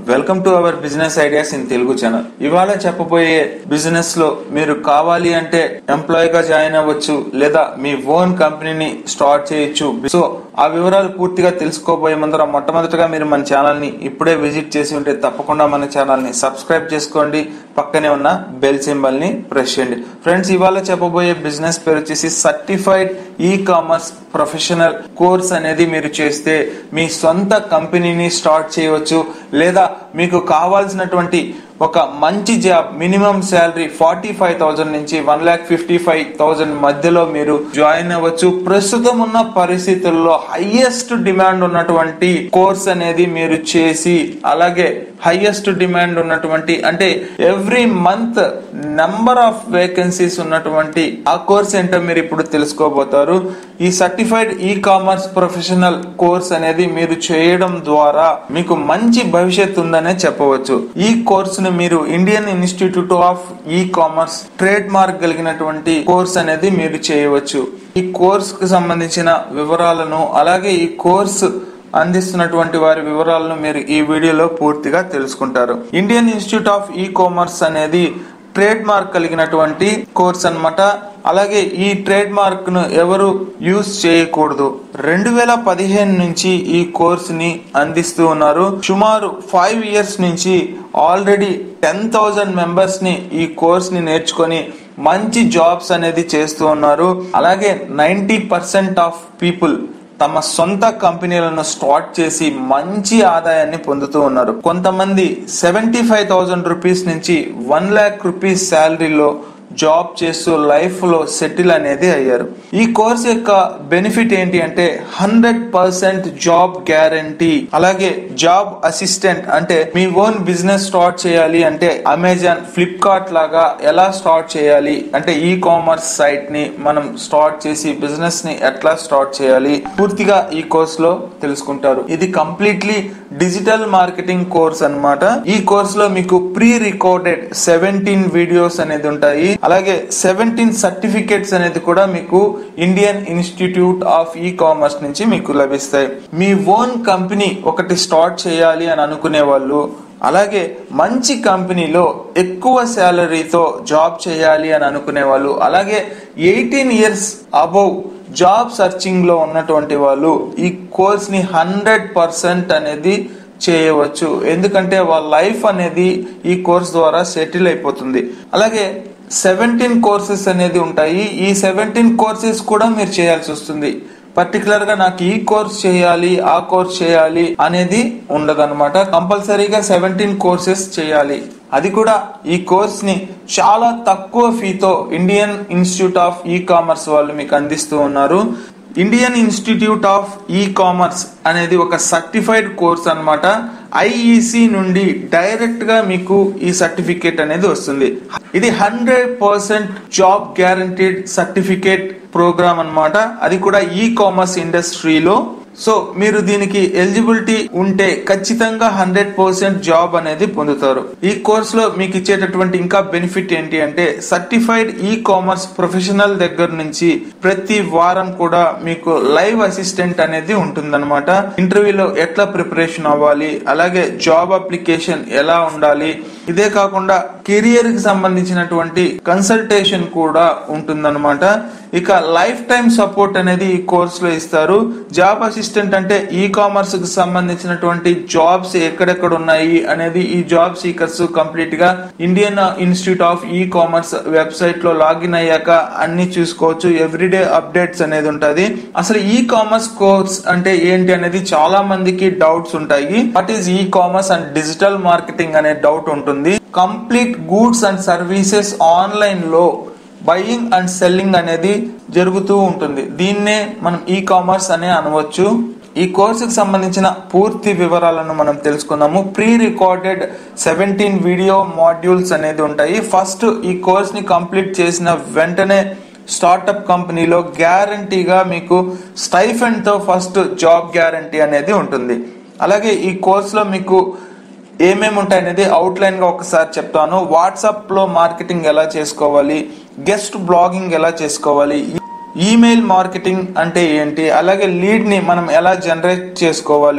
welcome to our business ideas in Telugu channel ఇవాళ చెప్పబోయే business లో మీరు కావాలి అంటే ఎంప్లాయ్ గా జాయిన్ అవ్వచ్చు లేదా మీ ఓన్ కంపెనీని స్టార్ట్ చేయొచ్చు సో ఆ వివరాలు పూర్తిగా తెలుసుకోబోయే ముందర మొట్టమొదటిగా మీరు మన ఛానల్ ని ఇప్పుడే విజిట్ చేసి ఉంటే తప్పకుండా మన ఛానల్ ని సబ్స్క్రైబ్ చేసుకోండి పక్కనే ఉన్న బెల్ సింబల్ ని ప్రెస్ చేయండి ఫ్రెండ్స్ ఇవాళ చెప్పబోయే బిజినెస్ పేరు వచ్చేసి certified e commerce professional course అనేది మీరు చేస్తే మీ సొంత కంపెనీని స్టార్ట్ చేయవచ్చు లేదా మీకు కావాల్సినటువంటి ఒక మంచి job minimum salary forty five thousand నుంచి one lakh fifty five thousand మధ్యలో మీరు జాయిన్ అవ్వచ్చు ప్రస్తుతం ఉన్న పరిస్థితుల్లో హైయెస్ట్ డిమాండ్ ఉన్నటువంటి కోర్స్ అనేది మీరు చేసి అలాగే హైయెస్ట్ డిమాండ్ ఉన్నటువంటి అంటే every month number of vacancies ఉన్నటువంటి ఆ కోర్స్ ఏంటో మీరు ఇప్పుడు తెలుసుకోబోతారు ఈ certified e commerce professional course అనేది మీరు చేయడం ద్వారా మీకు మంచి భవిష్యత్తు ఉందనే చెప్పవచ్చు ఈ కోర్సును మీరు Indian institute of e commerce trade mark కలిగినటువంటి కోర్స్ అనేది మీరు చేయవచ్చు ఈ కోర్స్ కు సంబంధించిన వివరాలను అలాగే ఈ కోర్సు అందిస్తున్నటువంటి వారి వివరాలను మీరు ఈ వీడియోలో పూర్తిగా తెలుసుకుంటారు Indian institute of e commerce అనేది ట్రేడ్ మార్క్ కలిగినటువంటి కోర్స్ అన్నమాట అలాగే ఈ ట్రేడ్ మార్క్ ను ఎవరు యూజ్ చేయకూడదు రెండు వేల పదిహేను నుంచి ఈ కోర్స్ ని అందిస్తూ ఉన్నారు సుమారు ఫైవ్ ఇయర్స్ నుంచి ఆల్రెడీ టెన్ థౌజండ్ మెంబర్స్ ని ఈ కోర్స్ ని నేర్చుకొని మంచి జాబ్స్ అనేది చేస్తూ ఉన్నారు అలాగే నైంటీ పర్సెంట్ ఆఫ్ పీపుల్ తమ సొంత కంపెనీలను స్టార్ట్ చేసి మంచి ఆదాయాన్ని పొందుతూ ఉన్నారు కొంతమంది సెవెంటీ ఫైవ్ థౌసండ్ రూపీస్ నుంచి వన్ ల్యాక్ రూపీస్ శాలరీలో జాబ్ చేస్తూ లైఫ్ లో సెటిల్ అనేది అయ్యారు ఈ కోర్స్ యొక్క బెనిఫిట్ ఏంటి అంటే హండ్రెడ్ పర్సెంట్ జాబ్ గ్యారంటీ అలాగే జాబ్ అసిస్టెంట్ అంటే మీ ఓన్ బిజినెస్ స్టార్ట్ చేయాలి అంటే అమెజాన్ ఫ్లిప్కార్ట్ లాగా ఎలా స్టార్ట్ చేయాలి అంటే ఈ కామర్స్ సైట్ ని మనం స్టార్ట్ చేసి బిజినెస్ ని ఎట్లా స్టార్ట్ చేయాలి పూర్తిగా ఈ కోర్స్ లో తెలుసుకుంటారు ఇది కంప్లీట్లీ డిజిటల్ మార్కెటింగ్ కోర్స్ అన్నమాట ఈ కోర్స్ లో మీకు ప్రీ రికార్డెడ్ సెవెంటీన్ వీడియోస్ అనేది ఉంటాయి అలాగే సెవెంటీన్ సర్టిఫికేట్స్ అనేది కూడా మీకు Indian institute of e commerce నుంచి మీకు లభిస్తాయి మీ ఓన్ కంపెనీ ఒకటి స్టార్ట్ చేయాలి అని అనుకునే వాళ్ళు అలాగే మంచి కంపెనీలో ఎక్కువ శాలరీతో జాబ్ చేయాలి అని అనుకునే వాళ్ళు అలాగే eighteen years above job searching లో ఉన్నటువంటి వాళ్ళు ఈ కోర్స్ ని హండ్రెడ్ పర్సెంట్ అనేది చేయవచ్చు ఎందుకంటే వాళ్ళ లైఫ్ అనేది ఈ కోర్స్ ద్వారా సెటిల్ అయిపోతుంది అలాగే సెవెంటీన్ కోర్సెస్ అనేది ఉంటాయి ఈ సెవెంటీన్ కోర్సెస్ కూడా మీరు చేయాల్సి వస్తుంది పర్టికులర్ గా నాకు ఈ కోర్స్ చేయాలి ఆ కోర్స్ చేయాలి అనేది ఉండదన్నమాట కంపల్సరీగా సెవెంటీన్ కోర్సెస్ చేయాలి అది కూడా ఈ కోర్స్ ని చాలా తక్కువ ఫీతో Indian institute of e commerce వాళ్ళు మీకు అందిస్తూ ఉన్నారు Indian institute of e commerce అనేది ఒక సర్టిఫైడ్ కోర్స్ అన్నమాట ఐఈసి నుండి డైరెక్ట్ గా మీకు ఈ సర్టిఫికేట్ అనేది వస్తుంది ఇది hundred percent job guaranteed certificate program అన్నమాట అది కూడా ఈ కామర్స్ ఇండస్ట్రీలో సో మీరు దీనికి ఎలిజిబిలిటీ ఉంటే ఖచ్చితంగా హండ్రెడ్ పర్సెంట్ జాబ్ అనేది పొందుతారు ఈ కోర్స్ లో మీకు ఇచ్చేటటువంటి ఇంకా బెనిఫిట్ ఏంటి అంటే సర్టిఫైడ్ ఈ కామర్స్ ప్రొఫెషనల్ దగ్గర నుంచి ప్రతి వారం కూడా మీకు లైవ్ అసిస్టెంట్ అనేది ఉంటుందన్నమాట ఇంటర్వ్యూలో ఎట్లా ప్రిపరేషన్ అవ్వాలి అలాగే జాబ్ అప్లికేషన్ ఎలా ఉండాలి ఇదే కాకుండా కెరియర్ కి సంబంధించినటువంటి కన్సల్టేషన్ కూడా ఉంటుందన్నమాట ఇక లైఫ్ టైం సపోర్ట్ అనేది ఈ కోర్స్ లో ఇస్తారు జాబ్ అసిస్టెంట్ అంటే ఈ కామర్స్ కి సంబంధించినటువంటి జాబ్స్ ఎక్కడెక్కడ ఉన్నాయి అనేది ఈ జాబ్ సీకర్స్ కంప్లీట్ గా Indian institute of e commerce website లో లాగిన్ అయ్యాక అన్ని చూసుకోవచ్చు ఎవ్రీడే అప్డేట్స్ అనేది ఉంటది అసలు ఈ కామర్స్ కోర్స్ అంటే ఏంటి అనేది చాలా మందికి డౌట్స్ ఉంటాయి what is e commerce and digital marketing అనే డౌట్ ఉంటుంది complete goods and services online లో బయింగ్ అండ్ సెల్లింగ్ అనేది జరుగుతూ ఉంటుంది దీన్నే మనం ఈ కామర్స్ అనే అనవచ్చు ఈ కోర్సుకు సంబంధించిన పూర్తి వివరాలను మనం తెలుసుకుందాము pre recorded seventeen video modules అనేది ఉంటాయి ఫస్ట్ ఈ కోర్స్ ని కంప్లీట్ చేసిన వెంటనే స్టార్టప్ కంపెనీలో గ్యారంటీగా మీకు స్టైఫెండ్ తో ఫస్ట్ జాబ్ గ్యారంటీ అనేది ఉంటుంది అలాగే ఈ కోర్సులో మీకు ఏమేమి ఉంటాయనేది అవుట్లైన్ గా ఒకసారి చెప్తాను వాట్సాప్ లో మార్కెటింగ్ ఎలా చేసుకోవాలి గెస్ట్ బ్లాగింగ్ ఎలా చేసుకోవాలి ఈమెయిల్ మార్కెటింగ్ అంటే ఏంటి అలాగే లీడ్ ని మనం ఎలా జనరేట్ చేసుకోవాలి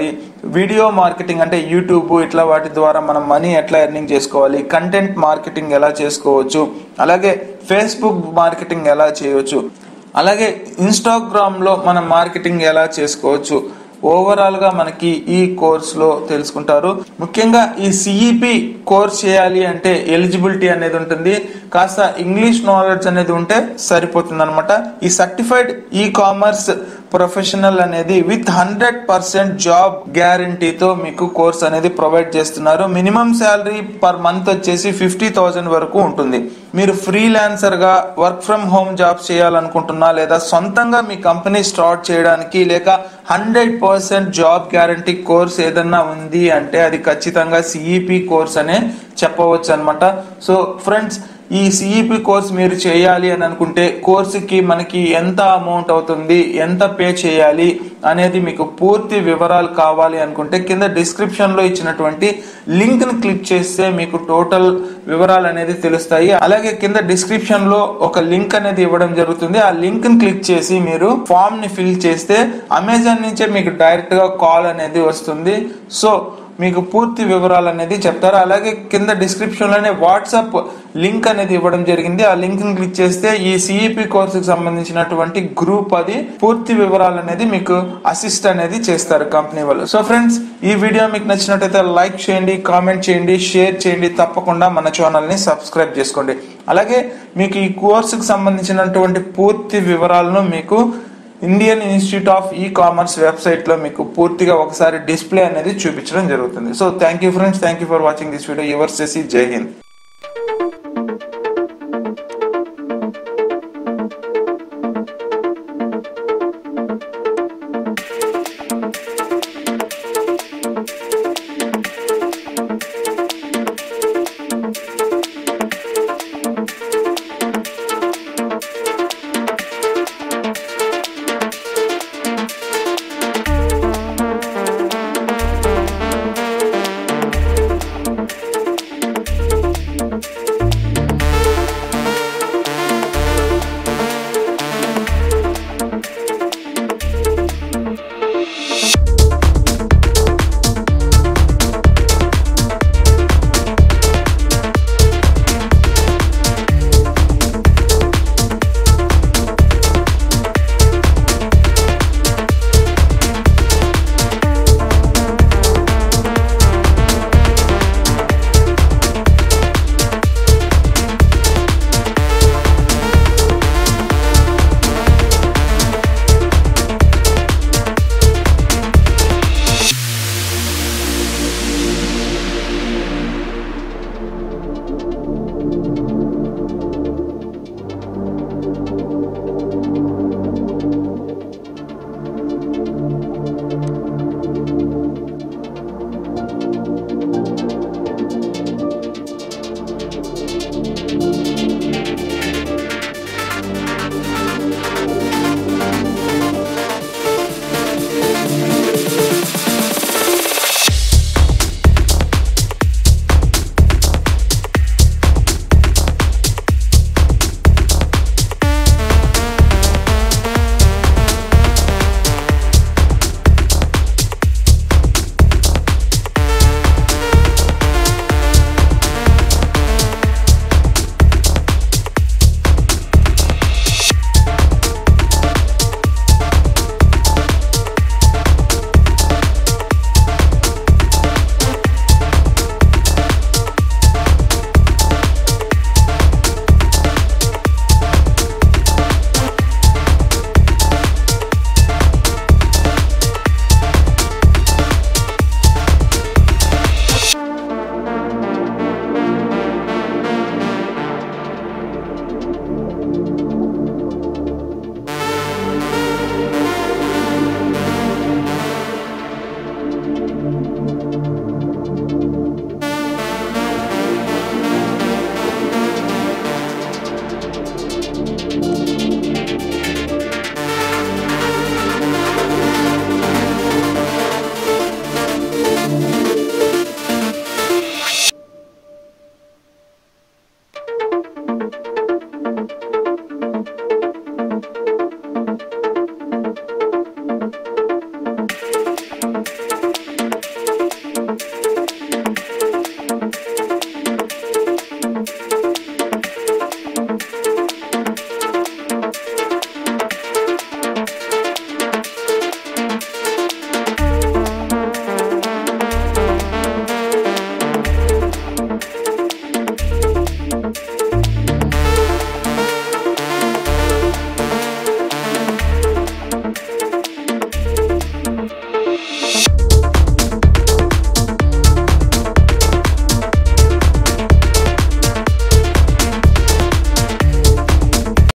వీడియో మార్కెటింగ్ అంటే యూట్యూబ్ ఇట్లా వాటి ద్వారా మనం మనీ ఎట్లా ఎర్నింగ్ చేసుకోవాలి కంటెంట్ మార్కెటింగ్ ఎలా చేసుకోవచ్చు అలాగే ఫేస్బుక్ మార్కెటింగ్ ఎలా చేయవచ్చు అలాగే ఇన్స్టాగ్రామ్ లో మనం మార్కెటింగ్ ఎలా చేసుకోవచ్చు ఓవరాల్ గా మనకి ఈ కోర్స్ లో తెలుసుకుంటారు ముఖ్యంగా ఈ సిఈపి కోర్స్ చేయాలి అంటే ఎలిజిబిలిటీ అనేది ఉంటుంది కాస్త ఇంగ్లీష్ నాలెడ్జ్ అనేది ఉంటే సరిపోతుంది అనమాట ఈ సర్టిఫైడ్ ఈ కామర్స్ ప్రొఫెషనల్ అనేది విత్ హండ్రెడ్ పర్సెంట్ జాబ్ గ్యారంటీతో మీకు కోర్స్ అనేది ప్రొవైడ్ చేస్తున్నారు మినిమం శాలరీ పర్ మంత్ వచ్చేసి ఫిఫ్టీ థౌసండ్ వరకు ఉంటుంది మీరు ఫ్రీలాన్సర్ గా వర్క్ ఫ్రమ్ హోమ్ జాబ్స్ చేయాలనుకుంటున్నా లేదా సొంతంగా మీ కంపెనీ స్టార్ట్ చేయడానికి లేక hundred percent job guarantee course ఏదన్నా ఉంది అంటే అది ఖచ్చితంగా సిఈపి కోర్స్ అనే చెప్పవచ్చు అనమాట సో ఫ్రెండ్స్ ఈ సిఈపి కోర్స్ మీరు చేయాలి అని అనుకుంటే కోర్సుకి మనకి ఎంత అమౌంట్ అవుతుంది ఎంత పే చేయాలి అనేది మీకు పూర్తి వివరాలు కావాలి అనుకుంటే కింద డిస్క్రిప్షన్ లో ఇచ్చినటువంటి లింక్ ని క్లిక్ చేస్తే మీకు టోటల్ వివరాలు అనేది తెలుస్తాయి అలాగే కింద డిస్క్రిప్షన్ లో ఒక లింక్ అనేది ఇవ్వడం జరుగుతుంది ఆ లింక్ ని క్లిక్ చేసి మీరు ఫామ్ ని ఫిల్ చేస్తే అమెజాన్ నుంచే మీకు డైరెక్ట్ గా కాల్ అనేది వస్తుంది సో మీకు పూర్తి వివరాలు అనేది చెప్తారు అలాగే కింద డిస్క్రిప్షన్ లోనే వాట్సాప్ లింక్ అనేది ఇవ్వడం జరిగింది ఆ లింక్ ని క్లిక్ చేస్తే ఈ సిఈపి కోర్సుకు సంబంధించినటువంటి గ్రూప్ అది పూర్తి వివరాలు అనేది మీకు అసిస్ట్ అనేది చేస్తారు కంపెనీ వాళ్ళు సో ఫ్రెండ్స్ ఈ వీడియో మీకు నచ్చినట్టయితే లైక్ చేయండి కామెంట్ చేయండి షేర్ చేయండి తప్పకుండా మన ఛానల్ ని సబ్స్క్రైబ్ చేసుకోండి అలాగే మీకు ఈ కోర్సుకు సంబంధించినటువంటి పూర్తి వివరాలను మీకు Indian institute of e commerce website లో మీకు పూర్తిగా ఒకసారి డిస్ప్లే అనేది చూపించడం జరుగుతుంది so thank you friends thank you for watching this video your సెసి జై హింద్